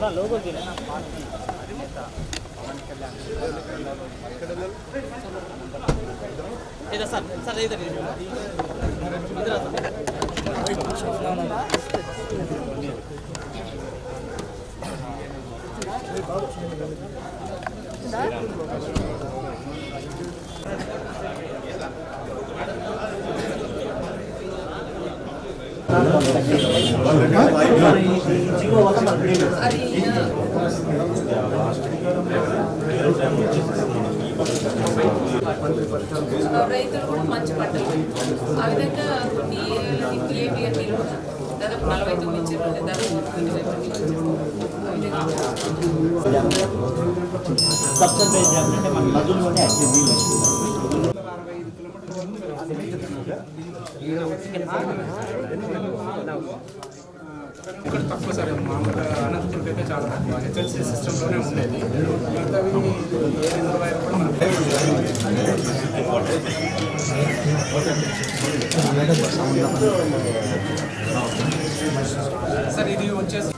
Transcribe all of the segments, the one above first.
ఇదా sir sir ఇదే ఇద్దరు రైతులు కూడా మంచి పంటలు ఆ విధంగా కొన్ని ఏళ్ళకి ఏపీ అన్నీలో దాదాపు నలభై తొమ్మిది చెరువులు దాదాపు ఇరవై మంది ఆ విధంగా సబ్సిడైజ్ అంటే మన నదుల్లోనే యాక్చువల్లీ నీళ్ళు వస్తుంది. ఇక్కడ తక్కువ సార్ మామూలుగా అనంతపురం అయితే చాలా తక్కువ హెచ్ఎల్సీ సిస్టంలోనే ఉండేది మిగతావి ఏ రిజర్వాయర్ కూడా మనకు సార్ ఇది వచ్చేసి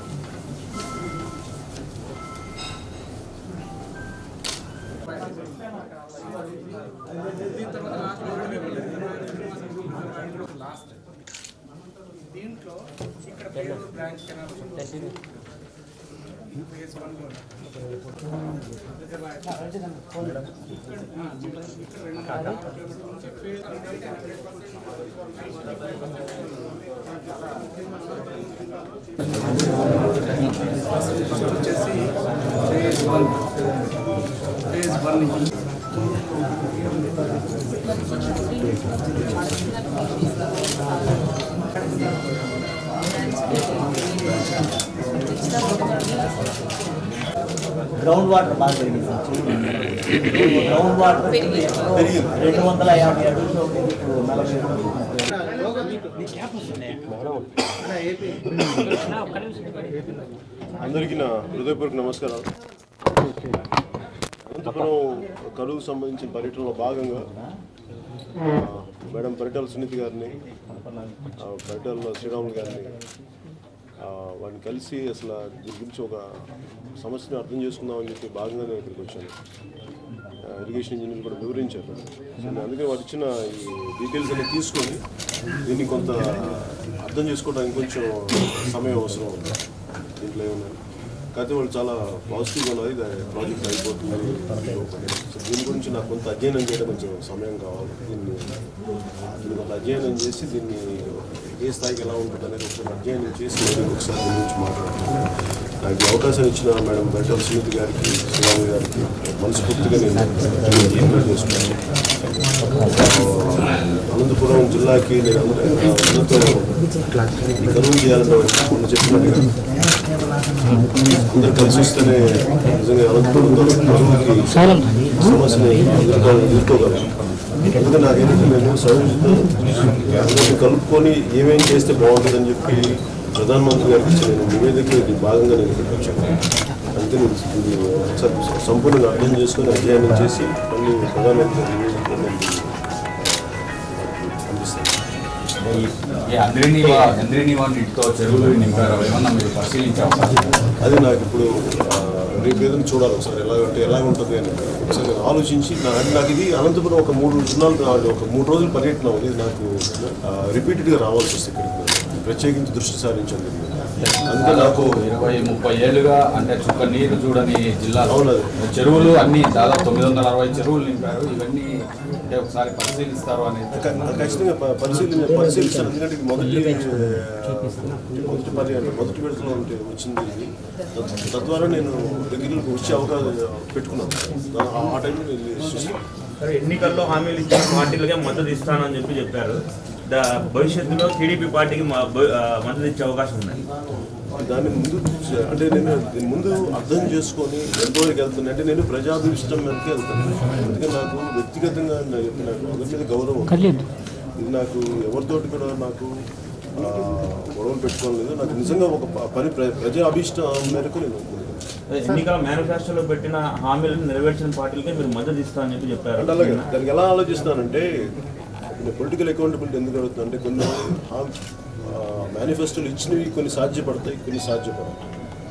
దీని తర్వాత లాస్ట్ లాస్ట్ దీంట్లో ఇక్కడ పేరు బ్రాంచ్ కెనాల్ ఫేజ్ వన్ లో ఫస్ట్ వచ్చేసి phase one phase one ground water బాగా పెరిగింది సార్. గ్రౌండ్ వాటర్ రెండు వందల యాభై అడుగులు ఇప్పుడు నలభై అందరికీ నా హృదయపూర్వక నమస్కారాలు అనంతపురం కరువుకు సంబంధించిన పర్యటనలో భాగంగా ఆ, మేడం పరిటాల సునీతి గారిని ఆ, పరిటాల శ్రీరాములు గారిని ఆ, వాడిని కలిసి అసలు దీని గురించి ఒక సమస్యను అర్థం చేసుకుందామని చెప్పి భాగంగా నేను ఇక్కడికి వచ్చాను ఆ, ఇరిగేషన్ ఇంజనీర్ కూడా వివరించారు సో నేను అందుకే వారు ఇచ్చిన ఈ డీటెయిల్స్ అన్ని తీసుకొని దీన్ని కొంత అర్థం చేసుకోవడానికి కొంచెం సమయం అవసరం ఉంది దీంట్లో ఏమున్నాయి కాకపోతే వాళ్ళు చాలా పాజిటివ్గా ఉన్నది దాని ప్రాజెక్ట్ అయిపోతుంది సో దీని గురించి నాకు కొంత అధ్యయనం చేయడం కొంచెం సమయం కావాలి దీన్ని దీన్ని కొంత అధ్యయనం చేసి దీన్ని ఏ స్థాయికి ఎలా ఉంటుంది అనేది ఒకసారి అధ్యయనం చేసి మళ్ళీ ఒకసారి దీని గురించి మాట్లాడుతున్నాను నాకు ఈ అవకాశం ఇచ్చిన మేడం బెటల్ సునీతి గారికి శ్రీరాము గారికి మనస్ఫూర్తిగా నేను ధన్యవాదాలు చేసుకున్నాను అనంతపురం జిల్లాకి నేను అందరూ- అందరితో ఈ కరువు చేయాలని మొన్న చెప్పినట్టుగా అందరూ కలిసి వస్తేనే నిజంగా అనంతపురంతో కరువుకి సమస్యని ఎదుర్కో ఎదుర్కోగలం ఎందుకంటే నాకేంటంటే నేను సౌజన్యంతో అందరినీ కలుపుకొని ఏమేం చేస్తే బాగుంటుందని చెప్పి ప్రధానమంత్రి గారికి ఇచ్చిన నేను నివేదిక ఇది భాగంగా నేను ఇక్కడికి వచ్చాను అంతే నేను ఇది ఒకసారి సంపూర్ణంగా అర్థం చేసుకొని అధ్యయనం చేసి మళ్ళీ ప్రధానమంత్రి గారి నివేదిక నేను అందిస్తాను ఈ అంద్రిని అంద్రిని నీటితో చెరువులు నింపారు ఏమన్నా మీరు పరిశీలించాము అది నాకు ఇప్పుడు ఆ, రేపు ఏదైనా చూడాలి ఒకసారి ఎలా అంటే ఎలా ఉంటుంది అని ఒకసారి నేను ఆలోచించి నా అంటే నాకు ఇది అనంతపురం ఒక మూడు జిల్లాలు రావాలి ఒక మూడు రోజులు పర్యటన ఉంది ఇది నాకు రిపీటెడ్గా రావాల్సి వస్తుంది ఇక్కడికి ప్రత్యేకించి దృష్టి సారించాను దీని మీద. అందుకే నాకు ఇరవై ముప్పై ఏళ్ళుగా అంటే చుక్క నీరు చూడని జిల్లాలో అవునది. చెరువులు అన్ని దాదాపు తొమ్మిది వందల అరవై చెరువులు నింపారు ఇవన్నీ అంటే ఒకసారి పరిశీలిస్తారు అనేది ఖ- ఖచ్చితంగా ప- పరిశీలి పరిశీలిస్తాను ఎందుకంటే ఇది మొదటి ఆ, మొదటి పని అంటే మొదటి విడతలో ఉంటే వచ్చింది ఇది తద్- తద్వారా నేను దగ్గరలోకి వచ్చే అవకాశం పెట్టుకున్నాను దా- ఆ టైంలో నేను వెళ్ళి చూస్తాను సరే ఎన్నికల్లో హామీలు ఇచ్చిన పార్టీలకే మద్దతు ఇస్తానని చెప్పి చెప్పారు ద భవిష్యత్తులో టీడీపీ పార్టీకి మ- భ- ఆ, మద్దతు ఇచ్చే అవకాశం ఉంది దాన్ని ముందు చ- అంటే నేను దీన్ని ముందు అర్థం చేసుకొని ఎంతవరకు వెళ్తున్నా అంటే నేను ప్రజాభిష్టం మీదకి వెళ్తాను అందుకే నాకు వ్యక్తిగతంగా నా- నాకు అందరి మీద గౌరవం ఉంది. ఇది నాకు ఎవరితోటి కూడా నాకు ఆ, గొడవలు పెట్టుకోలేదు నాకు నిజంగా ఒక ప- పని ప్ర- ప్రజా అభిష్టం మేరకు నేను ముందుకు ఎన్నికల మేనిఫెస్టోలో పెట్టిన హామీలను నెరవేర్చిన పార్టీలకే మీరు మద్దతు ఇస్తానని చెప్పి చెప్పారు అంటే అలాగే దానికి ఎలా ఆలోచిస్తానంటే నేను పొలిటికల్ అకౌంటబిలిటీ ఎందుకు అడుగుతున్నా అంటే కొన్ని మేనిఫెస్టోలు ఇచ్చినవి కొన్ని సాధ్యపడతాయి కొన్ని సాధ్యపడతాయి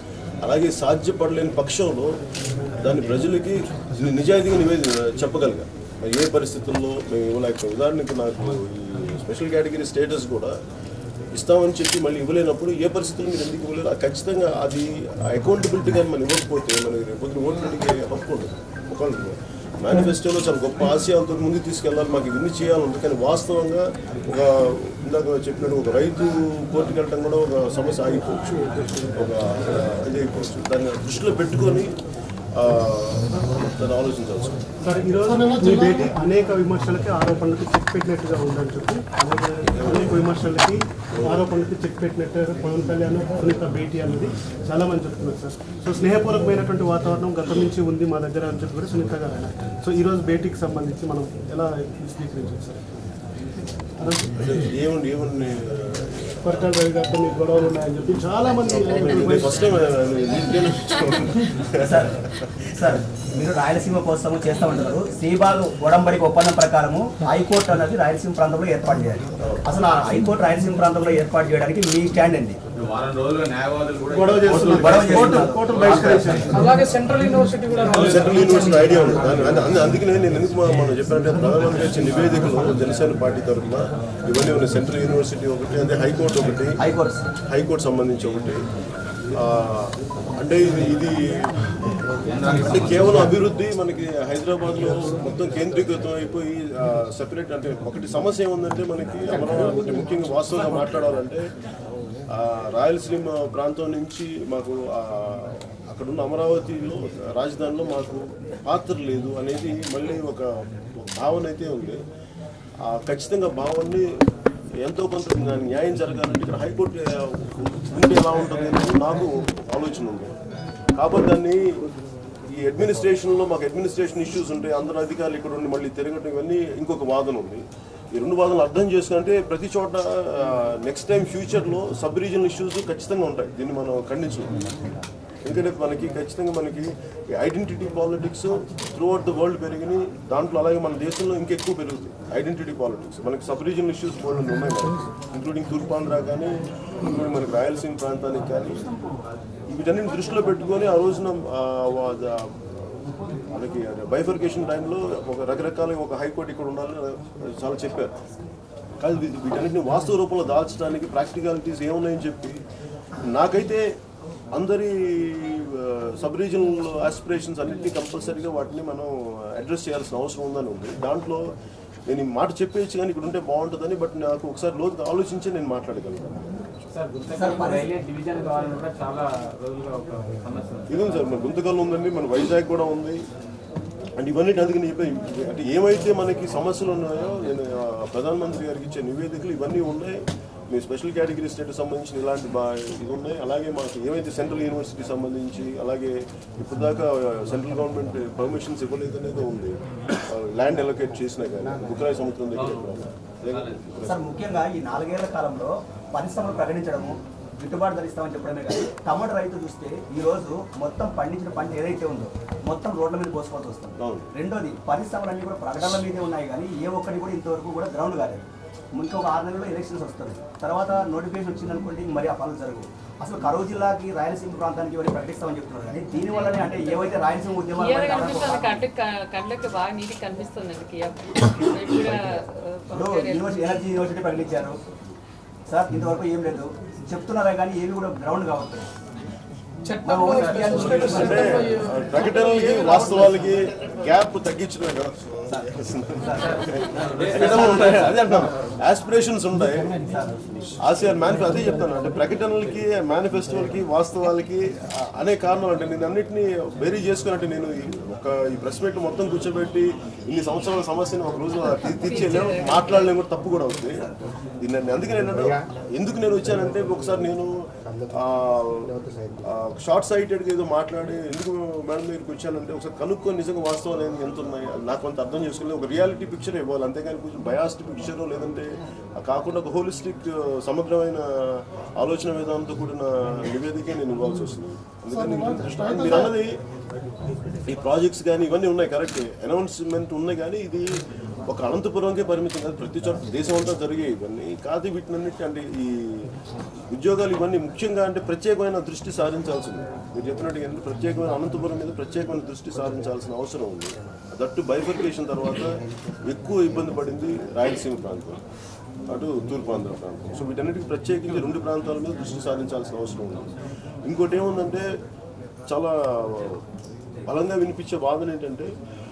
అలాగే సాధ్యపడలేని పక్షంలో దాన్ని ప్రజలకి ని- నిజాయితీగా నివేది చెప్పగలిగా మరి ఏ పరిస్థితుల్లో మేము ఇవ్వలేకపోయాం ఉదాహరణకి నాకు ఈ స్పెషల్ కేటగిరీ స్టేటస్ కూడా ఇస్తామని చెప్పి మళ్ళీ ఇవ్వలేనప్పుడు ఏ పరిస్థితుల్లో మీరు ఎందుకు ఇవ్వలేరు అది ఖచ్చితంగా అది అకౌంటబిలిటీ కానీ మనం ఇవ్వకపోతే మనకి రేపు పొద్దున ఓట్లకి హక్కు ఉండదు ఒకళ్ళు మేనిఫెస్టోలో చాలా గొప్ప ఆశయాలతో ముందుకు తీసుకెళ్ళాలి మాకు ఇవన్నీ చేయాలని కానీ వాస్తవంగా ఒక ఇందాక చెప్పినట్టు ఒక రైతు కోర్టుకు వెళ్ళడం కూడా ఒక సమస్య ఆగిపోవచ్చు ఒక ఇది అయిపోవచ్చు దాన్ని దృష్టిలో పెట్టుకొని ఆ, దాన్ని ఆలోచించాల్సి ఉంది. సార్ ఈరోజు మీ భేటీ అనేక విమర్శలకి ఆరోపణలకి చెక్ పెట్టినట్టుగా ఉందని చెప్పి అనేక అనేక విమర్శలకి ఆరోపణలకి చెక్ పెట్టినట్టు పవన్ కళ్యాణ్ సునీత భేటీ అనేది చాలా మంది చెప్తున్నారు సార్ సో స్నేహపూర్వకమైనటువంటి వాతావరణం గతం నుంచి ఉంది మా దగ్గర అని చెప్పి కూడా సునీత గారు అన్నారు సో ఈరోజు భేటీకి సంబంధించి మనం ఎలా విశ్లేషించాలి సార్ అంటే ఏముంది ఏముంది కొరటాల రవి గారితో మీకు గొడవలు ఉన్నాయని చెప్పి చాలా మంది ఫస్ట్ టైం సార్ సార్ మీరు రాయలసీమ కోసము చేస్తా ఉంటారు శ్రీబాగ్ ఒడంబడిక ఒప్పందం ప్రకారము హైకోర్టు అన్నది రాయలసీమ ప్రాంతంలో ఏర్పాటు చేయాలి అసలు ఆ హైకోర్టు రాయలసీమ ప్రాంతంలో ఏర్పాటు చేయడానికి మీ స్టాండ్ ఏంటి ఇప్పుడు వారం రోజులుగా న్యాయవాదులు కూడా గొడవ చేస్తున్నారు గొడవ కోర్టు చేస్తున్నారు. కోర్టు బహిష్కరించారు అలాగే సెంట్రల్ యూనివర్సిటీ కూడా సెంట్రల్ యూనివర్సిటీ ఐడియా ఉంది దాని అందు- అందు- అందుకనే నేను ఎందుకు మా- మనం చెప్పానంటే ప్రధానమంత్రి ఇచ్చిన నివేదికలు జనసేన పార్టీ తరఫున ఇవన్నీ ఉన్నాయి సెంట్రల్ యూనివర్సిటీ ఒకటి అదే హైకోర్టు ఒకటి హైకోర్టు సార్. హైకోర్టు సంబంధించి ఒకటి ఆ, అంటే ఇది ఇది అంటే కేవలం అభివృద్ధి మనకి హైదరాబాద్ లో మొత్తం కేంద్రీకృతం అయిపోయి సెపరేట్ అంటే ఒకటి సమస్య ఏముందంటే మనకి అమరావతి ముఖ్యంగా వాస్తవంగా మాట్లాడాలంటే ఆ, రాయలసీమ ప్రాంతం నుంచి మాకు ఆ, అక్కడున్న అమరావతిలో రాజధానిలో మాకు పాత్ర లేదు అనేది మళ్ళీ ఒక ఒక భావన అయితే ఉంది ఆ, ఖచ్చితంగా భావాన్ని ఎంతో కొంత దానికి న్యాయం జరగాలంటే ఇక్కడ హైకోర్టు ఆ, ఉంటే ఎలా ఉంటుంది అనేది నాకు ఆలోచన ఉంది కాబట్టి దాన్ని ఈ అడ్మినిస్ట్రేషన్లో మాకు అడ్మినిస్ట్రేషన్ ఇష్యూస్ ఉంటాయి అందరు అధికారులు ఇక్కడ ఉండి మళ్ళీ తిరగటం ఇవన్నీ ఇంకొక వాదన ఉంది ఈ రెండు వాదనలు అర్థం చేసుకుంటే ప్రతి చోట నెక్స్ట్ టైం ఫ్యూచర్లో సబ్ రీజనల్ ఇష్యూస్ ఖచ్చితంగా ఉంటాయి దీన్ని మనం ఖండించలేము ఎందుకంటే మనకి ఖచ్చితంగా మనకి identity politics throughout the world పెరిగినాయి దాంట్లో అలాగే మన దేశంలో ఇంకెక్కువ పెరుగుతుంది ఐడెంటిటీ పాలిటిక్స్ మనకి సబ్ రీజనల్ ఇష్యూస్ బోల్డ్ ఉన్నాయి మనకి ఇంక్లూడింగ్ తూర్పాంధ్ర కానీ ఇంక్లూడింగ్ మనకి రాయలసీమ ప్రాంతానికి కానీ వీటన్నిటిని దృష్టిలో పెట్టుకొని ఆ రోజున ఆ, వా- ద- మనకి బైఫర్కేషన్ టైంలో ఒక రకరకాల ఒక హైకోర్టు ఇక్కడ ఉండాలని చాలా చెప్పారు కానీ వీ- వీటన్నిటిని వాస్తవ రూపంలో దాల్చడానికి ప్రాక్టికాలిటీస్ ఏమున్నాయని చెప్పి నాకైతే అందరి సబ్ రీజనల్ ఆస్పిరేషన్స్ అన్నింటినీ కంపల్సరీగా వాటిని మనం అడ్రస్ చేయాల్సిన అవసరం ఉందని ఉంది దాంట్లో నేను ఈ మాట చెప్పేయచ్చు కానీ ఇక్కడ ఉంటే బాగుంటుందని బట్ నాకు ఒకసారి లోతుగా ఆలోచించి నేను మాట్లాడగలను డివిజన్ కావాలని కూడా చాలా రోజులుగా ఒక సమస్య ఉంది. ఇది ఉంది సార్ మన గుంతకల్ ఉందండి మన వైజాగ్ కూడా ఉంది అండ్ ఇవన్నీ అందుకని చెప్పి అంటే ఏమైతే మనకి సమస్యలు ఉన్నాయో నేను ఆ, ప్రధానమంత్రి గారికి ఇచ్చే నివేదికలు ఇవన్నీ ఉన్నాయి మీ స్పెషల్ కేటగిరీ స్టేట్ సంబంధించిన ఇలాంటి బా ఇది ఉన్నాయి అలాగే మాకు ఏమైతే సెంట్రల్ యూనివర్సిటీ సంబంధించి అలాగే ఇప్పుడు దాకా సెంట్రల్ గవర్నమెంట్ పర్మిషన్స్ ఇవ్వలేదు అనేది ఉంది ల్యాండ్ ఎలొకేట్ చేసినా కానీ బుక్రాయి సముద్రం దగ్గర అదే కదా. సార్ ముఖ్యంగా ఈ నాలుగేళ్ల కాలంలో పరిశ్రమలు ప్రకటించడము గిట్టుబాటు ధర ఇస్తామని చెప్పడమే కానీ టమాటా రైతు చూస్తే ఈ రోజు మొత్తం పండించిన పంట ఏదైతే ఉందో మొత్తం రోడ్ల మీద పోసుకోవాల్సి వస్తుంది అవును. రెండోది పరిశ్రమలన్నీ కూడా ప్రకటనల మీదే ఉన్నాయి కానీ ఏ ఒక్కటి కూడా ఇంతవరకు కూడా గ్రౌండ్ కాలేదు ఇంకా ఒక ఆరు నెలల్లో ఎలక్షన్స్ వస్తుంది తర్వాత నోటిఫికేషన్ వచ్చింది అనుకోండి మరి ఆ పనులు జరగవు అసలు కరువు జిల్లాకి రాయలసీమ ప్రాంతానికి ఇవన్నీ ప్రకటిస్తామని చెప్తున్నారు కానీ దీనివల్లనే అంటే ఏవైతే రాయలసీమ ఉద్యమాలు క్లియర్ బయట కనిపిస్తుంది రావడం కళ్ళకి కళ్ళకి బాగా నీటి కనిపిస్తుందండి క్లియర్ కూడా ఇప్పుడు యూనివర్సిటీ ఎనర్జీ యూనివర్సిటీ ప్రకటించారు సార్ ఇంతవరకు ఏం లేదు చెప్తున్నారా కానీ ఏవి కూడా గ్రౌండ్ కావట్లేదు అంటే ఆ, ప్రకటనలకి వాస్తవాలకి గ్యాప్ తగ్గించడమే కదా ప్రకటనలు ఉంటాయి అదే అంటాను ఆస్పిరేషన్స్ ఉంటాయి ఆసియా మేనిఫెస్టో అదే చెప్తాను అంటే ప్రకటనలకి మేనిఫెస్టోలకి వాస్తవాలకి ఆ, అనే కారణాలు అంటే నేను అన్నింటినీ వెరీ చేసుకుని అంటే నేను ఈ ఒక ఈ ప్రెస్ మీట్ మొత్తం కూర్చోబెట్టి ఇన్ని సంవత్సరాల సమస్యని ఒక రోజు తీ- తీర్చేయలేము మాట్లాడలేము కూడా తప్పు కూడా అవుతుంది ఇది నేను అందుకే ఏంటంటే ఎందుకు నేను వచ్చానంటే ఒకసారి నేను షార్ట్ సైటెడ్గా ఏదో మాట్లాడి ఎందుకు మేడం దగ్గరికి వచ్చానంటే ఒకసారి కనుక్కొని నిజంగా వాస్తవాలు ఏంది ఎంత ఉన్నాయి నాకు కొంత అర్థం చేసుకోలేదు ఒక రియాలిటీ పిక్చర్ ఇవ్వాలి అంతేగాని కొంచెం బయాస్డ్ పిక్చర్ లేదంటే ఆ కాకుండా ఒక హోలిస్టిక్ సమగ్రమైన ఆలోచన విధానంతో కూడిన నివేదిక నేను ఇవ్వాల్సి వస్తుంది అందుకని మీరు అన్నది ఈ ప్రాజెక్ట్స్ కానీ ఇవన్నీ ఉన్నాయి కరెక్ట్ అనౌన్స్మెంట్ ఉన్నాయి కానీ ఇది ఒక అనంతపురంకే పరిమితం కాదు ప్రతి చోట దేశం అంతా జరిగే ఇవన్నీ కాదు వీటినన్నిటి అంటే ఈ ఉద్యోగాలు ఇవన్నీ ముఖ్యంగా అంటే ప్రత్యేకమైన దృష్టి సారించాల్సింది మీరు చెప్పినట్టుగా ఏంటంటే ప్రత్యేకమైన అనంతపురం మీద ప్రత్యేకమైన దృష్టి సారించాల్సిన అవసరం ఉంది దట్టు బైఫర్కేషన్ తర్వాత ఎక్కువ ఇబ్బంది పడింది రాయలసీమ ప్రాంతం అటు తూర్పాంధ్ర ప్రాంతం సో వీటన్నిటికీ ప్రత్యేకించి రెండు ప్రాంతాల మీద దృష్టి సారించాల్సిన అవసరం ఉంది ఇంకోటి ఏముందంటే చాలా బలంగా వినిపించే వాదన ఏంటంటే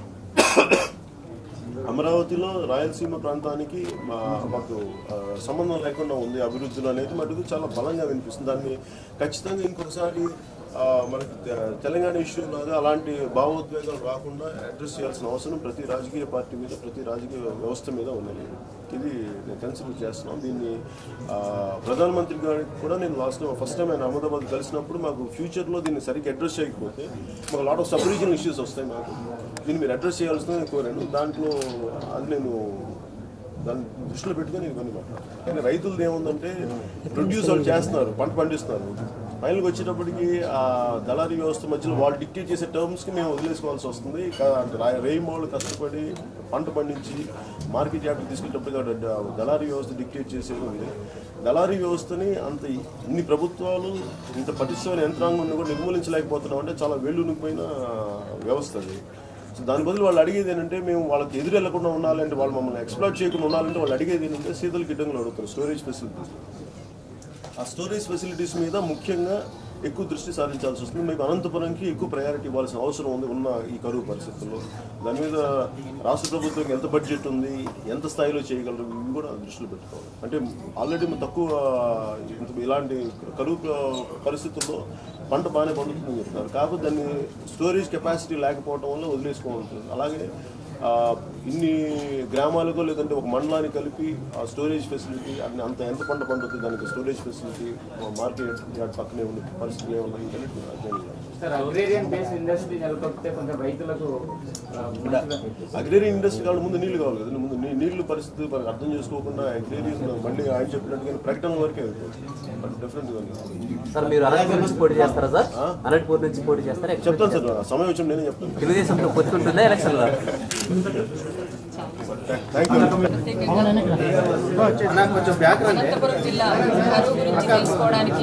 అమరావతిలో రాయలసీమ ప్రాంతానికి మా మాకు ఆ, సంబంధం లేకుండా ఉంది అభివృద్ధులు అనేది మటుకు చాలా బలంగా వినిపిస్తుంది దాన్ని ఖచ్చితంగా ఇంకొకసారి ఆ, మనకి తె- తెలంగాణ ఇష్యూ లాగా అలాంటి భావోద్వేగాలు రాకుండా అడ్రస్ చేయాల్సిన అవసరం ప్రతి రాజకీయ పార్టీ మీద ప్రతి రాజకీయ వ్యవస్థ మీద ఉన్నది ఇది నేను కన్సిడర్ చేస్తున్నాం దీన్ని ఆ, ప్రధానమంత్రి గారికి కూడా నేను లాస్ట్ ఫస్ట్ టైం ఆయన అహ్మదాబాద్ కలిసినప్పుడు మాకు ఫ్యూచర్లో దీన్ని సరిగ్గా అడ్రస్ చేయకపోతే మాకు lot of sub regional issues వస్తాయి మాకు దీన్ని మీరు అడ్రస్ చేయాల్సిందని కోరాను దాంట్లో అది నేను దాన్ని దృష్టిలో పెట్టుకొని నేను కొన్ని మాట్లాడాను కానీ రైతులది ఏముందంటే ప్రొడ్యూస్ వాళ్ళు చేస్తున్నారు పంట పండిస్తున్నారు ఫైనల్కి వచ్చేటప్పటికి ఆ దళారీ వ్యవస్థ మధ్యలో వాళ్ళు డిక్టేట్ చేసే టర్మ్స్కి మేము వదిలేసుకోవాల్సి వస్తుంది కా- అంటే రా- రేయిమోళ్ళు కష్టపడి పంట పండించి మార్కెట్ యార్డ్కి తీసుకెళ్ళేటప్పుడు దళారీ వ్యవస్థ డిక్టేట్ చేసేది ఉంది దళారీ వ్యవస్థని అంత ఇన్ని ప్రభుత్వాలు ఇంత పటిష్టమైన యంత్రాంగం కూడా నిర్మూలించలేకపోతున్నాం అంటే చాలా వెల్లునిపోయిన వ్యవస్థ అది సో దాని బదులు వాళ్ళు అడిగేది ఏంటంటే మేము వాళ్ళకి ఎదురు వెళ్లకుండా ఉండాలంటే వాళ్ళు మమ్మల్ని ఎక్స్ప్లోర్ చేయకుండా ఉండాలంటే వాళ్ళు అడిగేది ఏంటంటే శీతల గిడ్డంగులు అడుగుతారు స్టోరేజ్ ఫెసిలిటీస్ ఆ స్టోరేజ్ ఫెసిలిటీస్ మీద ముఖ్యంగా ఎక్కువ దృష్టి సారించాల్సి వస్తుంది మీకు అనంతపురంకి ఎక్కువ ప్రయారిటీ ఇవ్వాల్సిన అవసరం ఉంది ఉన్న ఈ కరువు పరిస్థితుల్లో దాని మీద రాష్ట్ర ప్రభుత్వం ఎంత బడ్జెట్ ఉంది ఎంత స్థాయిలో చేయగలరు ఇవి కూడా దృష్టిలో పెట్టుకోవాలి అంటే ఆల్రెడీ తక్కువ ఇంత ఇలాంటి కరువు పరిస్థితుల్లో పంట బాగానే పండుతుందని చెప్తున్నారు కాకపోతే దాన్ని స్టోరేజ్ కెపాసిటీ లేకపోవడం వల్ల వదిలేసుకోవాలి అలాగే ఆ, ఇన్ని గ్రామాలకు లేదంటే ఒక మండలానికి కలిపి ఆ స్టోరేజ్ ఫెసిలిటీ అన్ని అంత ఎంత పంట పండుతుంది దానికి స్టోరేజ్ ఫెసిలిటీ మార్కెట్ యార్డ్ పక్కనే ఉండే పరిస్థితులు ఏమన్నా ఇవన్నీ అధ్యయనం చేయాలి. సార్ అగ్రేరియన్ బేస్ ఇండస్ట్రీ నెలకొల్పితే కొంచెం రైతులకు ఆ, మంచిగా అగ్రేరియన్ ఇండస్ట్రీ కావాలి ముందు నీళ్లు కావాలి కదా ముందు నీ- నీళ్లు పరిస్థితి మనకు అర్థం చేసుకోకుండా అగ్రేరియన్ మళ్ళీ ఆయన చెప్పినట్టుగా ప్రకటన వరకే బట్ డెఫినెట్గా సార్ మీరు అనంతపూర్ నుంచి పోటీ చేస్తారా సార్ అనంతపూర్ నుంచి పోటీ చేస్తారా చెప్తాను సార్ ఆ సమయం వచ్చి నేనే చెప్తాను తెలుగుదేశంతో పొత్తు ఉంటుందా ఎలక్షన్లో థ్యాంక్ యూ అనంతపురం జిల్లా కరువు గురించి తెలుసుకోవడానికి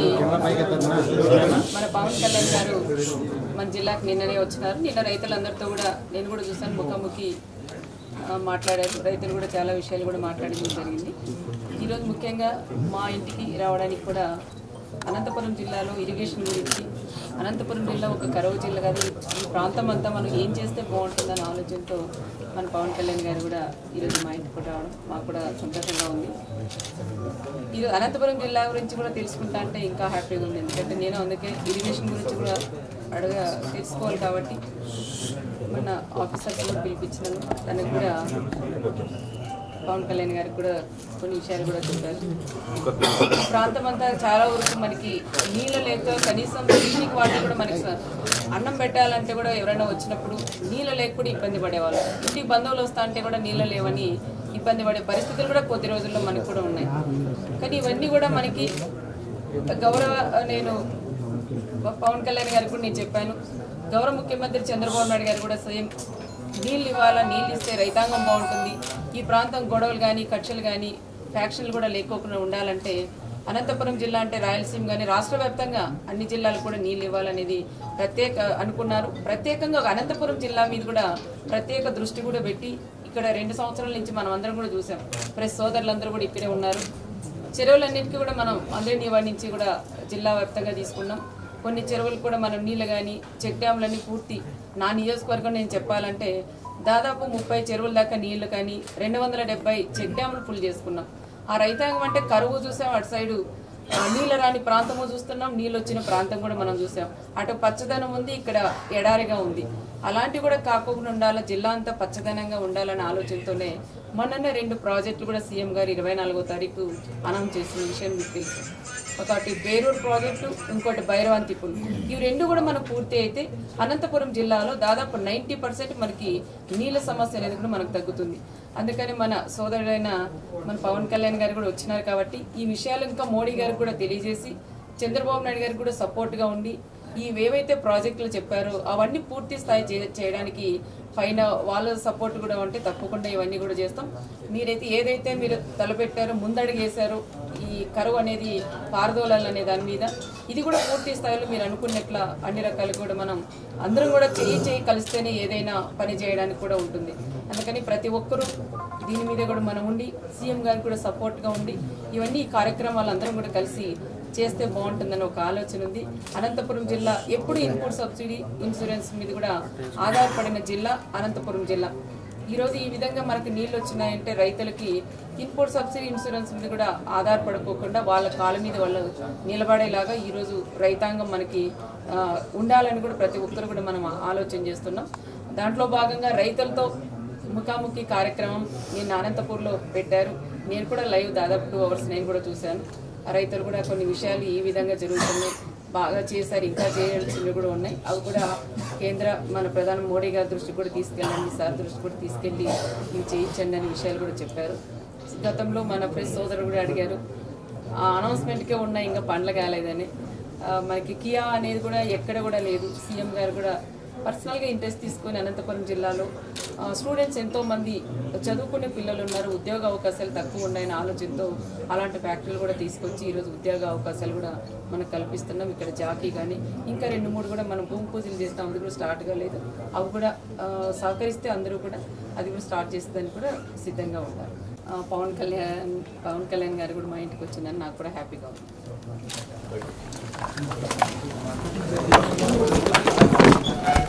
మన పవన్ కళ్యాణ్ గారు మన జిల్లాకు నిన్ననే వచ్చినారు నిన్న రైతులందరితో కూడా నేను కూడా చూసాను ముఖాముఖి ఆ, మాట్లాడారు రైతులు కూడా చాలా విషయాలు కూడా మాట్లాడడం జరిగింది ఈరోజు ముఖ్యంగా మా ఇంటికి రావడానికి కూడా అనంతపురం జిల్లాలో ఇరిగేషన్ గురించి అనంతపురం జిల్లా ఒక కరువు జిల్లా కాదు ఈ ప్రాంతం అంతా మనం ఏం చేస్తే బాగుంటుందన్న ఆలోచనతో మన పవన్ కళ్యాణ్ గారు కూడా ఈరోజు మా ఇంటికి కూడా రావడం మాకు కూడా సంతోషంగా ఉంది ఇది అనంతపురం జిల్లా గురించి కూడా తెలుసుకుంటా అంటే ఇంకా హ్యాపీగా ఉంది ఎందుకంటే నేను అందుకే ఇరిగేషన్ గురించి కూడా అడగ తెలుసుకోవాలి కాబట్టి మన ఆఫీసర్స్ కూడా పిలిపించినాను తనకు కూడా పవన్ కళ్యాణ్ గారికి కూడా కొన్ని విషయాలు కూడా చెప్పారు ఈ ప్రాంతం అంతా చాలా వరకు మనకి నీళ్ళు లేక కనీసం డ్రింకింగ్ వాటర్ కూడా మనకి స- అన్నం పెట్టాలంటే కూడా ఎవరైనా వచ్చినప్పుడు నీళ్ళు లేక కూడా ఇబ్బంది పడేవాళ్ళు ఇంటికి బంధువులు వస్తా అంటే కూడా నీళ్ళు లేవని ఇబ్బంది పడే పరిస్థితులు కూడా కొద్ది రోజుల్లో మనకు కూడా ఉన్నాయి కానీ ఇవన్నీ కూడా మనకి గౌరవ నేను పవన్ కళ్యాణ్ గారికి కూడా నేను చెప్పాను గౌరవ ముఖ్యమంత్రి చంద్రబాబు నాయుడు గారు కూడా సేమ్ నీళ్ళు ఇవ్వాలా నీళ్ళు ఇస్తే రైతాంగం బాగుంటుంది ఈ ప్రాంతం గొడవలు కానీ కక్షలు కానీ ఫ్యాక్షన్లు కూడా లేకోకుండా ఉండాలంటే అనంతపురం జిల్లా అంటే రాయలసీమ కానీ రాష్ట్ర వ్యాప్తంగా అన్ని జిల్లాలకు కూడా నీళ్ళు ఇవ్వాలనేది ప్రత్యేక అనుకున్నారు ప్రత్యేకంగా ఒక అనంతపురం జిల్లా మీద కూడా ప్రత్యేక దృష్టి కూడా పెట్టి ఇక్కడ రెండు సంవత్సరాల నుంచి మనం అందరం కూడా చూసాం ప్రెస్ సోదరులందరూ కూడా ఇక్కడే ఉన్నారు చెరువులన్నిటికీ కూడా మనం అందరి నివారించి కూడా జిల్లా వ్యాప్తంగా తీసుకున్నాం కొన్ని చెరువులు కూడా మనం నీళ్ళు కానీ చెక్ డ్యామ్లన్నీ పూర్తి నా నియోజకవర్గం నేను చెప్పాలంటే దాదాపు ముప్పై చెరువుల దాకా నీళ్లు కానీ రెండు వందల డెబ్బై చెక్ డ్యాములు ఫుల్ చేసుకున్నాం ఆ రైతాంగం అంటే కరువు చూసాం అటు సైడు ఆ, నీళ్ళ రాని ప్రాంతము చూస్తున్నాం నీళ్ళు వచ్చిన ప్రాంతం కూడా మనం చూసాం అటు పచ్చదనం ఉంది ఇక్కడ ఎడారిగా ఉంది అలాంటివి కూడా కాకుండా ఉండాలి జిల్లా అంతా పచ్చదనంగా ఉండాలనే ఆలోచనతోనే మొన్ననే రెండు ప్రాజెక్టులు కూడా సీఎం గారు ఇరవై నాలుగో తారీఖు అనౌన్స్ చేసిన విషయం మీకు తెలుసు ఒకటి బేరూరు ప్రాజెక్టు ఇంకోటి భైరవంతిపుల్ ఇవి రెండు కూడా మనకు పూర్తి అయితే అనంతపురం జిల్లాలో దాదాపు నైంటీ పర్సెంట్ మనకి నీళ్ళ సమస్య అనేది కూడా మనకు తగ్గుతుంది అందుకని మన సోదరుడైన మన పవన్ కళ్యాణ్ గారు కూడా వచ్చినారు కాబట్టి ఈ విషయాలు ఇంకా మోడీ గారికి కూడా తెలియజేసి చంద్రబాబు నాయుడు గారికి కూడా సపోర్ట్గా ఉండి ఈ ఏవైతే ప్రాజెక్టులు చెప్పారో అవన్నీ పూర్తి స్థాయి చే- చేయడానికి పైన వాళ్ళ సపోర్ట్ కూడా ఉంటే తప్పకుండా ఇవన్నీ కూడా చేస్తాం మీరైతే ఏదైతే మీరు తలపెట్టారో ముందడుగు వేశారో ఈ కరువు అనేది పారదోలాలు అనే దాని మీద ఇది కూడా పూర్తి స్థాయిలో మీరు అనుకున్నట్ల అన్ని రకాలు కూడా మనం అందరం కూడా చేయి చేయి కలిస్తేనే ఏదైనా పని చేయడానికి కూడా ఉంటుంది అందుకని ప్రతి ఒక్కరూ దీని మీద కూడా మనం ఉండి సీఎం గారికి కూడా సపోర్ట్గా ఉండి ఇవన్నీ ఈ కార్యక్రమాలు అందరం కూడా కలిసి చేస్తే బాగుంటుందని ఒక ఆలోచన ఉంది అనంతపురం జిల్లా ఎప్పుడు ఇన్పుట్ సబ్సిడీ ఇన్సూరెన్స్ మీద కూడా ఆధారపడిన జిల్లా అనంతపురం జిల్లా ఈరోజు ఈ విధంగా మనకి నీళ్ళు వచ్చినాయంటే రైతులకి ఇన్పుట్ సబ్సిడీ ఇన్సూరెన్స్ మీద కూడా ఆధారపడుకోకుండా వాళ్ళ కాళ్ళ మీద వాళ్ళు నిలబడేలాగా ఈరోజు రైతాంగం మనకి ఆ, ఉండాలని కూడా ప్రతి ఒక్కరు కూడా మనం ఆలోచన చేస్తున్నాం దాంట్లో భాగంగా రైతులతో ముఖాముఖి కార్యక్రమం నిన్న అనంతపూర్లో పెట్టారు నేను కూడా లైవ్ దాదాపు టూ అవర్స్ నేను కూడా చూశాను ఆ రైతులు కూడా కొన్ని విషయాలు ఈ విధంగా జరుగుతున్నాయి బాగా చేశారు ఇంకా చేయాల్సినవి కూడా ఉన్నాయి అవి కూడా కేంద్ర మన ప్రధాని మోడీ గారి దృష్టికి కూడా తీసుకెళ్ళండి సార్ దృష్టి కూడా తీసుకెళ్ళి ఇవి చేయించండి అనే విషయాలు కూడా చెప్పారు గతంలో మన ప్రెస్ సోదరుడు కూడా అడిగారు ఆ అనౌన్స్మెంట్కే ఉన్నాయి ఇంకా పండ్ల కాలేదని ఆ, మనకి కియా అనేది కూడా ఎక్కడ కూడా లేదు సీఎం గారు కూడా పర్సనల్గా ఇంట్రెస్ట్ తీసుకొని అనంతపురం జిల్లాలో ఆ, స్టూడెంట్స్ ఎంతో మంది చదువుకునే పిల్లలు ఉన్నారు ఉద్యోగ అవకాశాలు తక్కువ ఉన్నాయని ఆలోచనతో అలాంటి ఫ్యాక్టరీలు కూడా తీసుకొచ్చి ఈరోజు ఉద్యోగ అవకాశాలు కూడా మనకు కల్పిస్తున్నాం ఇక్కడ జాకీ కానీ ఇంకా రెండు మూడు కూడా మనం భూమి పూజలు చేస్తాం అది కూడా స్టార్ట్ కాలేదు అవి కూడా ఆ, సహకరిస్తే అందరూ కూడా అది కూడా స్టార్ట్ చేస్తుందని కూడా సిద్ధంగా ఉన్నారు ఆ, పవన్ కళ్యాణ్ పవన్ కళ్యాణ్ గారు కూడా మా ఇంటికి వచ్చిందని నాకు కూడా హ్యాపీగా ఉంది